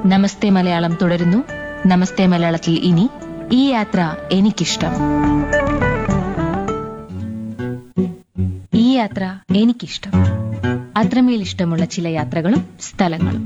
നമസ്തേ മലയാളം തുടരുന്നു നമസ്തേ മലയാളത്തിൽ ഇനി ഈ യാത്ര എനിക്കിഷ്ടം ഈ യാത്ര എനിക്കിഷ്ടം അത്രമേൽ ഇഷ്ടമുള്ള ചില യാത്രകളും സ്ഥലങ്ങളും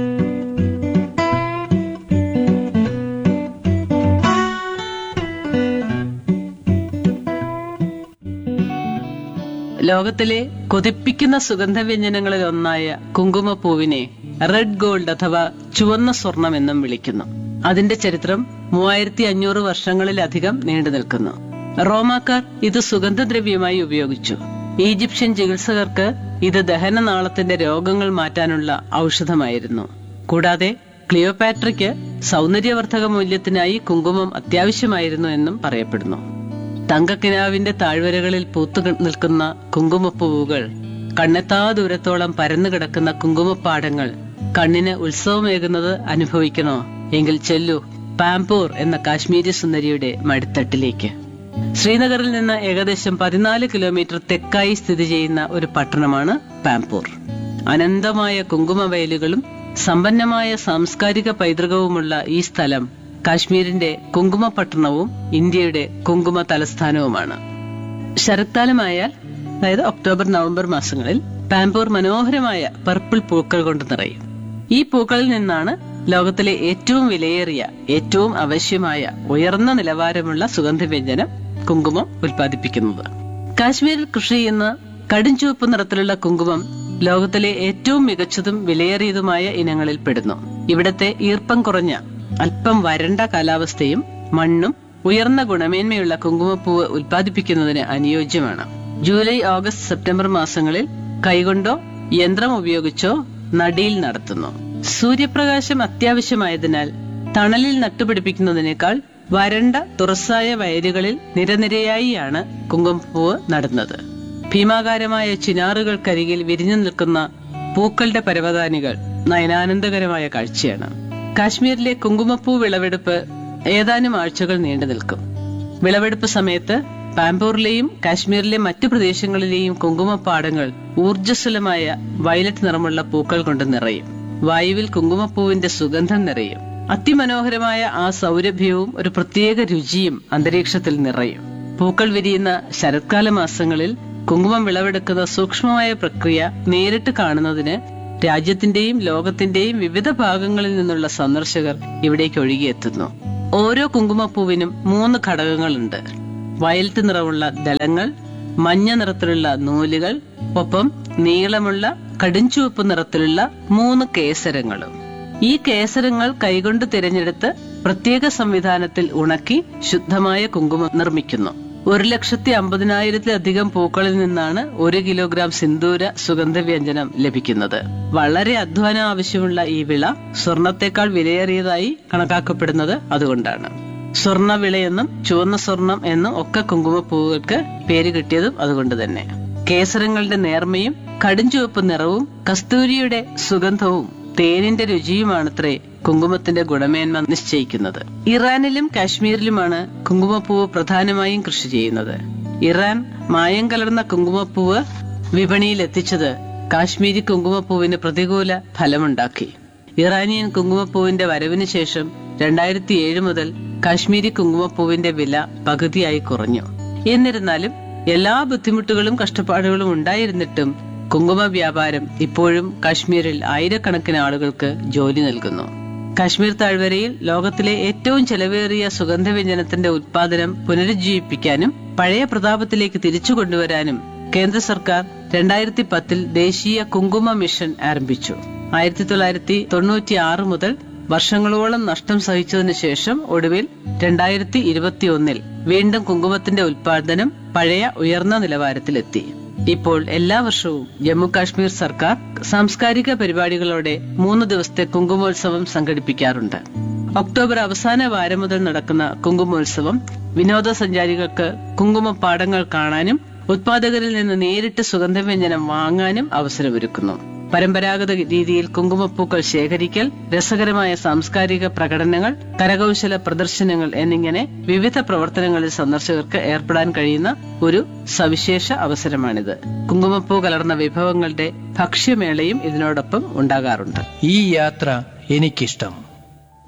ലോകത്തിലെ കൊതിപ്പിക്കുന്ന സുഗന്ധവ്യഞ്ജനങ്ങളിൽ ഒന്നായ കുങ്കുമപ്പൂവിനെ റെഡ് ഗോൾഡ് അഥവാ ചുവന്ന സ്വർണം എന്നും വിളിക്കുന്നു അതിന്റെ ചരിത്രം മൂവായിരത്തി അഞ്ഞൂറ് വർഷങ്ങളിലധികം നീണ്ടു നിൽക്കുന്നു റോമാക്കാർ ഇത് സുഗന്ധദ്രവ്യമായി ഉപയോഗിച്ചു ഈജിപ്ഷ്യൻ ചികിത്സകർക്ക് ഇത് ദഹനനാളത്തിന്റെ രോഗങ്ങൾ മാറ്റാനുള്ള ഔഷധമായിരുന്നു കൂടാതെ ക്ലിയോപാട്രയ്ക്ക് സൗന്ദര്യവർദ്ധക മൂല്യത്തിനായി കുങ്കുമം അത്യാവശ്യമായിരുന്നു എന്നും പറയപ്പെടുന്നു തങ്കക്കിനാവിന്റെ താഴ്വരകളിൽ പൂത്തു നിൽക്കുന്ന കുങ്കുമപ്പൂവുകൾ കണ്ണെത്താ ദൂരത്തോളം പരന്നു കിടക്കുന്ന കുങ്കുമപ്പാടങ്ങൾ കണ്ണിന് ഉത്സവമേകുന്നത് അനുഭവിക്കണോ എങ്കിൽ ചെല്ലു പാംപൂർ എന്ന കാശ്മീരി സുന്ദരിയുടെ മടിത്തട്ടിലേക്ക് ശ്രീനഗറിൽ നിന്ന് ഏകദേശം പതിനാല് കിലോമീറ്റർ തെക്കായി സ്ഥിതി ചെയ്യുന്ന ഒരു പട്ടണമാണ് പാംപൂർ അനന്തമായ കുങ്കുമവയലുകളും സമ്പന്നമായ സാംസ്കാരിക പൈതൃകവുമുള്ള ഈ സ്ഥലം കാശ്മീരിന്റെ കുങ്കുമ പട്ടണവും ഇന്ത്യയുടെ കുങ്കുമ തലസ്ഥാനവുമാണ് ശരത്കാലമായാൽ അതായത് ഒക്ടോബർ നവംബർ മാസങ്ങളിൽ പാംപൂർ മനോഹരമായ പർപ്പിൾ പൂക്കൾ കൊണ്ട് നിറയും ഈ പൂക്കളിൽ നിന്നാണ് ലോകത്തിലെ ഏറ്റവും വിലയേറിയ ഏറ്റവും ആവശ്യമായ ഉയർന്ന നിലവാരമുള്ള സുഗന്ധവ്യഞ്ജനം കുങ്കുമം ഉൽപ്പാദിപ്പിക്കുന്നത് കാശ്മീരിൽ കൃഷി ചെയ്യുന്ന കടും ചുവപ്പ് നിറത്തിലുള്ള കുങ്കുമം ലോകത്തിലെ ഏറ്റവും മികച്ചതും വിലയേറിയതുമായ ഇനങ്ങളിൽ പെടുന്നു ഇവിടത്തെ ഈർപ്പം കുറഞ്ഞ അല്പം വരണ്ട കാലാവസ്ഥയും മണ്ണും ഉയർന്ന ഗുണമേന്മയുള്ള കുങ്കുമപ്പൂവ് ഉൽപ്പാദിപ്പിക്കുന്നതിന് അനുയോജ്യമാണ് ജൂലൈ ഓഗസ്റ്റ് സെപ്റ്റംബർ മാസങ്ങളിൽ കൈകൊണ്ടോ യന്ത്രം ഉപയോഗിച്ചോ നടിയിൽ നടത്തുന്നു സൂര്യപ്രകാശം അത്യാവശ്യമായതിനാൽ തണലിൽ നട്ടുപിടിപ്പിക്കുന്നതിനേക്കാൾ വരണ്ട തുറസായ വയലുകളിൽ നിരനിരയായിയാണ് കുങ്കുമപ്പൂവ് നടുന്നത് ഭീമാകാരമായ ചിനാറുകൾക്കരികിൽ വിരിഞ്ഞു നിൽക്കുന്ന പൂക്കളുടെ പരവതാനികൾ നയനാനന്ദകരമായ കാഴ്ചയാണ് കാശ്മീരിലെ കുങ്കുമപ്പൂ വിളവെടുപ്പ് ഏതാനും ആഴ്ചകൾ നീണ്ടു നിൽക്കും വിളവെടുപ്പ് സമയത്ത് പാംപൂറിലെയും കാശ്മീരിലെ മറ്റു പ്രദേശങ്ങളിലെയും കുങ്കുമപ്പാടങ്ങൾ ഊർജ്ജസ്വലമായ വയലറ്റ് നിറമുള്ള പൂക്കൾ കൊണ്ട് നിറയും വായുവിൽ കുങ്കുമപ്പൂവിന്റെ സുഗന്ധം നിറയും അതിമനോഹരമായ ആ സൗരഭ്യവും ഒരു പ്രത്യേക രുചിയും അന്തരീക്ഷത്തിൽ നിറയും പൂക്കൾ വിരിയുന്ന ശരത്കാല മാസങ്ങളിൽ കുങ്കുമം വിളവെടുക്കുന്ന സൂക്ഷ്മമായ പ്രക്രിയ നേരിട്ട് കാണുന്നതിന് രാജ്യത്തിന്റെയും ലോകത്തിന്റെയും വിവിധ ഭാഗങ്ങളിൽ നിന്നുള്ള സന്ദർശകർ ഇവിടേക്ക് ഒഴുകിയെത്തുന്നു ഓരോ കുങ്കുമപ്പൂവിനും മൂന്ന് ഘടകങ്ങളുണ്ട് വയലറ്റ് നിറമുള്ള ദളങ്ങൾ മഞ്ഞ നിറത്തിലുള്ള നൂലുകൾ ഒപ്പം നീളമുള്ള കടുംചുവപ്പ് നിറത്തിലുള്ള മൂന്ന് കേസരങ്ങളും ഈ കേസരങ്ങൾ കൈകൊണ്ട് തിരഞ്ഞെടുത്ത് പ്രത്യേക സംവിധാനത്തിൽ ഉണക്കി ശുദ്ധമായ കുങ്കുമം നിർമ്മിക്കുന്നു ഒരു ലക്ഷത്തി അമ്പതിനായിരത്തിലധികം പൂക്കളിൽ നിന്നാണ് ഒരു കിലോഗ്രാം സിന്ദൂര സുഗന്ധവ്യഞ്ജനം ലഭിക്കുന്നത് വളരെ അധ്വാനം ആവശ്യമുള്ള ഈ വിള സ്വർണത്തെക്കാൾ വിലയേറിയതായി കണക്കാക്കപ്പെടുന്നത് അതുകൊണ്ടാണ് സ്വർണ്ണ വിളയെന്നും ചുവന്ന സ്വർണം എന്നും ഒക്കെ കുങ്കുമപ്പൂവുകൾക്ക് പേര് കിട്ടിയതും അതുകൊണ്ട് തന്നെ കേസരങ്ങളുടെ നേർമയും കടുംചുവപ്പ് നിറവും കസ്തൂരിയുടെ സുഗന്ധവും തേനിന്റെ രുചിയുമാണത്രേ കുങ്കുമത്തിന്റെ ഗുണമേന്മ നിശ്ചയിക്കുന്നത് ഇറാനിലും കാശ്മീരിലുമാണ് കുങ്കുമപ്പൂവ് പ്രധാനമായും കൃഷി ചെയ്യുന്നത് ഇറാൻ മായം കലർന്ന കുങ്കുമപ്പൂവ് വിപണിയിൽ എത്തിച്ചത് കാശ്മീരി കുങ്കുമപ്പൂവിന് പ്രതികൂല ഫലമുണ്ടാക്കി ഇറാനിയൻ കുങ്കുമപ്പൂവിന്റെ വരവിന് ശേഷം രണ്ടായിരത്തി ഏഴ് മുതൽ കാശ്മീരി കുങ്കുമപ്പൂവിന്റെ വില പകുതിയായി കുറഞ്ഞു എന്നിരുന്നാലും എല്ലാ ബുദ്ധിമുട്ടുകളും കഷ്ടപ്പാടുകളും ഉണ്ടായിരുന്നിട്ടും കുങ്കുമ വ്യാപാരം ഇപ്പോഴും കാശ്മീരിൽ ആയിരക്കണക്കിന് ആളുകൾക്ക് ജോലി നൽകുന്നു കാശ്മീർ താഴ്വരയിൽ ലോകത്തിലെ ഏറ്റവും ചെലവേറിയ സുഗന്ധവ്യഞ്ജനത്തിന്റെ ഉത്പാദനം പുനരുജ്ജീവിപ്പിക്കാനും പഴയ പ്രതാപത്തിലേക്ക് തിരിച്ചു കൊണ്ടുവരാനും കേന്ദ്ര സർക്കാർ രണ്ടായിരത്തി പത്തിൽ ദേശീയ കുങ്കുമ മിഷൻ ആരംഭിച്ചു ആയിരത്തി തൊള്ളായിരത്തി തൊണ്ണൂറ്റി ആറ് മുതൽ വർഷങ്ങളോളം നഷ്ടം സഹിച്ചതിനു ശേഷം ഒടുവിൽ രണ്ടായിരത്തി ഇരുപത്തിയൊന്നിൽ വീണ്ടും കുങ്കുമത്തിന്റെ ഉൽപാദനം പഴയ ഉയർന്ന നിലവാരത്തിലെത്തി ഇപ്പോൾ എല്ലാ വർഷവും ജമ്മു കാശ്മീർ സർക്കാർ സാംസ്കാരിക പരിപാടികളോടെ മൂന്ന് ദിവസത്തെ കുങ്കുമോത്സവം സംഘടിപ്പിക്കാറുണ്ട് ഒക്ടോബർ അവസാന വാരം മുതൽ നടക്കുന്ന കുങ്കുമോത്സവം വിനോദസഞ്ചാരികൾക്ക് കുങ്കുമപ്പാടങ്ങൾ കാണാനും ഉത്പാദകരിൽ നിന്ന് നേരിട്ട് സുഗന്ധവ്യഞ്ജനം വാങ്ങാനും അവസരമൊരുക്കുന്നു പരമ്പരാഗത രീതിയിൽ കുങ്കുമപ്പൂക്കൾ ശേഖരിക്കൽ രസകരമായ സാംസ്കാരിക പ്രകടനങ്ങൾ കരകൗശല പ്രദർശനങ്ങൾ എന്നിങ്ങനെ വിവിധ പ്രവർത്തനങ്ങളിൽ സന്ദർശകർക്ക് ഏർപ്പെടാൻ കഴിയുന്ന ഒരു സവിശേഷ അവസരമാണിത് കുങ്കുമപ്പൂ കലർന്ന വിഭവങ്ങളുടെ ഭക്ഷ്യമേളയും ഇതിനോടൊപ്പം ഉണ്ടാകാറുണ്ട് ഈ യാത്ര എനിക്കിഷ്ടം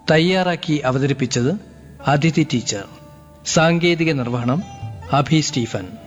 തയ്യാറാക്കി അവതരിപ്പിച്ചത് അതിഥി ടീച്ചർ സാങ്കേതിക നിർവഹണം അഭി സ്റ്റീഫൻ